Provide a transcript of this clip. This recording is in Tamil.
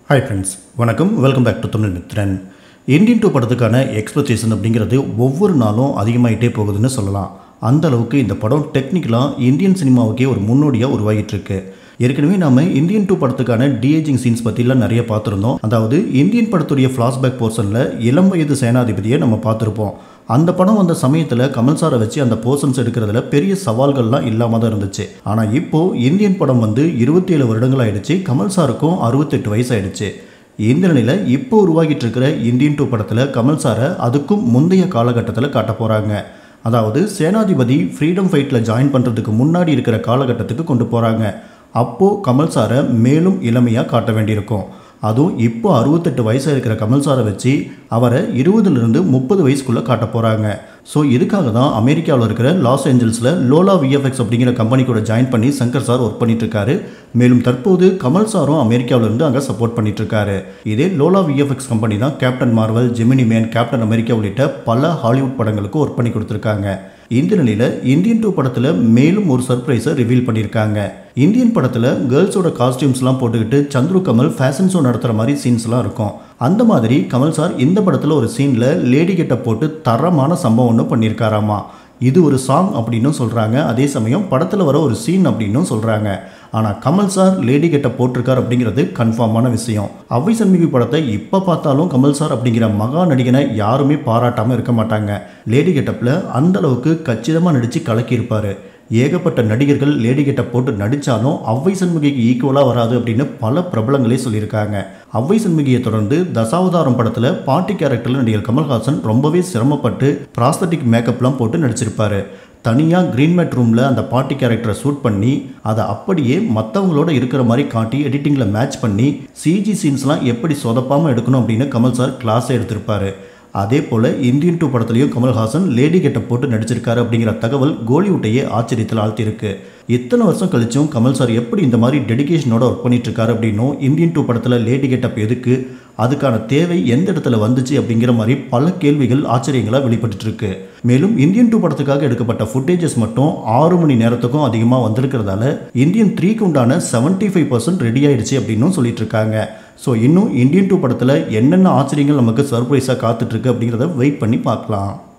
ஹாய் ஃப்ரெண்ட்ஸ் வணக்கம் welcome back to Tamil Mithran Indian two படத்துக்கான எக்ஸ்பெக்டேஷன் அப்படிங்கிறது ஒவ்வொரு நாளும் அதிகமாகிட்டே போகுதுன்னு சொல்லலாம் அந்த அளவுக்கு இந்த படம் டெக்னிக்கலாக இந்தியன் சினிமாவுக்கே ஒரு முன்னோடியாக உருவாகிட்டு இருக்கு ஏற்கனவே நாம இந்தியன் டூ படத்துக்கான டிஏஜிங் சீன்ஸ் பற்றிலாம் நிறைய பார்த்துருந்தோம் அதாவது இந்தியன் படத்துடைய ஃப்ளாஷ்பேக் போர்ஷனில் இளம் வயது சேனாதிபதியை நம்ம பார்த்துருப்போம் அந்த படம் வந்த சமயத்தில் கமல் சாரை வச்சு அந்த போர்ஷன்ஸ் எடுக்கிறதுல பெரிய சவால்கள்லாம் இல்லாமல் தான் இருந்துச்சு ஆனால் இப்போ இந்தியன் படம் வந்து இருபத்தி ஏழு வருடங்கள் ஆயிடுச்சு கமல் சாருக்கும் அறுபத்தெட்டு வயசு ஆயிடுச்சு இந்த நிலையில் இப்போ உருவாகிட்டு இருக்கிற இந்தியன் டூ படத்தில் கமல் சாரை அதுக்கும் முந்தைய காலகட்டத்தில் காட்ட போகிறாங்க அதாவது சேனாதிபதி ஃப்ரீடம் ஃபைட்டில் ஜாயின் பண்ணுறதுக்கு முன்னாடி இருக்கிற காலகட்டத்துக்கு கொண்டு போகிறாங்க அப்போது கமல் சாரை மேலும் இளமையாக காட்ட வேண்டியிருக்கும் அதுவும் இப்போ அறுபத்தெட்டு வயசாக இருக்கிற கமல் சாரை வச்சு அவரை இருபதுலேருந்து முப்பது வயசுக்குள்ளே காட்ட போகிறாங்க ஸோ இதுக்காக தான் அமெரிக்காவில் இருக்கிற லாஸ் ஏஞ்சல்ஸில் லோலா விஎஃப்எக்ஸ் அப்படிங்கிற கம்பெனி கூட ஜாயின் பண்ணி சங்கர் சார் ஒர்க் பண்ணிட்டு இருக்காரு மேலும் தற்போது கமல் சாரும் அமெரிக்காவில் இருந்து அங்கே சப்போர்ட் பண்ணிட்டு இருக்காரு இதே லோலா விஎஃப்எக்ஸ் கம்பெனி தான் Captain Marvel Gemini Man Captain America உள்ளிட்ட பல ஹாலிவுட் படங்களுக்கு ஒர்க் பண்ணி கொடுத்துருக்காங்க இந்த நிலையில் இந்தியன் டூ படத்தில் மேலும் ஒரு சர்ப்ரைஸை ரிவீல் பண்ணியிருக்காங்க இந்தியன் படத்தில் கேர்ள்ஸோட காஸ்டியூம்ஸ்லாம் போட்டுக்கிட்டு சந்துரு கமல் ஃபேஷன் ஷோ நடத்துகிற மாதிரி சீன்ஸ்லாம் இருக்கும் அந்த மாதிரி கமல் சார் இந்த படத்தில் ஒரு சீனில் லேடி கெட்ட போட்டு தரமான சம்பவம் ஒன்று பண்ணியிருக்காராமா இது ஒரு சாங் அப்படின்னும் சொல்கிறாங்க அதே சமயம் படத்தில் வர ஒரு சீன் அப்படின்னும் சொல்கிறாங்க ஆனால் கமல் சார் லேடி கெட்ட போட்டிருக்கார் அப்படிங்கிறது கன்ஃபார்மான விஷயம் அவ்வை சண்முகி படத்தை இப்போ பார்த்தாலும் கமல் சார் அப்படிங்கிற மகா நடிகனை யாருமே பாராட்டாமல் இருக்க மாட்டாங்க லேடி கெட்டப்பில் அந்த அளவுக்கு கச்சிதமாக நடித்து கலக்கியிருப்பார் ஏகப்பட்ட நடிகர்கள் லேடி கெட்ட போட்டு நடித்தாலும் அவ்வை சண்முகிக்கு ஈக்குவலாக வராது அப்படின்னு பல பிரபலங்களே சொல்லியிருக்காங்க அவ்வை சண்முகியை தொடர்ந்து தசாவதாரம் படத்தில் பாட்டி கேரக்டரில் நடிகர் கமல்ஹாசன் ரொம்பவே சிரமப்பட்டு ப்ராஸ்தட்டிக் மேக்கப்லாம் போட்டு நடிச்சிருப்பாரு தனியாக க்ரீன் மேட் ரூமில் அந்த பாட்டி கேரக்டரை ஷூட் பண்ணி அதை அப்படியே மற்றவங்களோட இருக்கிற மாதிரி காட்டி எடிட்டிங்கில் மேட்ச் பண்ணி சிஜி சீன்ஸ்லாம் எப்படி சொதப்பாமல் எடுக்கணும் அப்படின்னு கமல் சார் கிளாஸே எடுத்திருப்பாரு அதே போல் இந்தியன் டூ படத்துலையும் கமல்ஹாசன் லேடி கெட்ட போட்டு நடிச்சிருக்காரு அப்படிங்கிற தகவல் கோலிவுட்டையே ஆச்சரியத்தில் ஆழ்த்தியிருக்கு இத்தனை வருஷம் கழிச்சும் கமல் சார் எப்படி இந்த மாதிரி டெடிகேஷனோட ஒர்க் பண்ணிட்டு இருக்காரு அப்படின்னும் இந்தியன் டூ படத்தில் லேடி கெட்டப் எதுக்கு அதுக்கான தேவை எந்த இடத்துல வந்துச்சு அப்படிங்கிற மாதிரி பல கேள்விகள் ஆச்சரியங்களாக வெளிப்பட்டு இருக்கு மேலும் இந்தியன் டூ படத்துக்காக எடுக்கப்பட்ட ஃபுட்டேஜஸ் மட்டும் ஆறு மணி நேரத்துக்கும் அதிகமாக வந்திருக்கிறதால இந்தியன் த்ரீக்கு உண்டான செவன்ட்டி ஃபைவ் பர்சன்ட் ரெடி ஆயிடுச்சு அப்படின்னும் சொல்லிட்டு இருக்காங்க ஸோ இன்னும் இந்தியன் டூ படத்தில் என்னென்ன ஆச்சரியங்கள் நமக்கு சர்ப்ரைஸாக காத்துட்ருக்கு அப்படிங்கிறத வெயிட் பண்ணி பார்க்கலாம்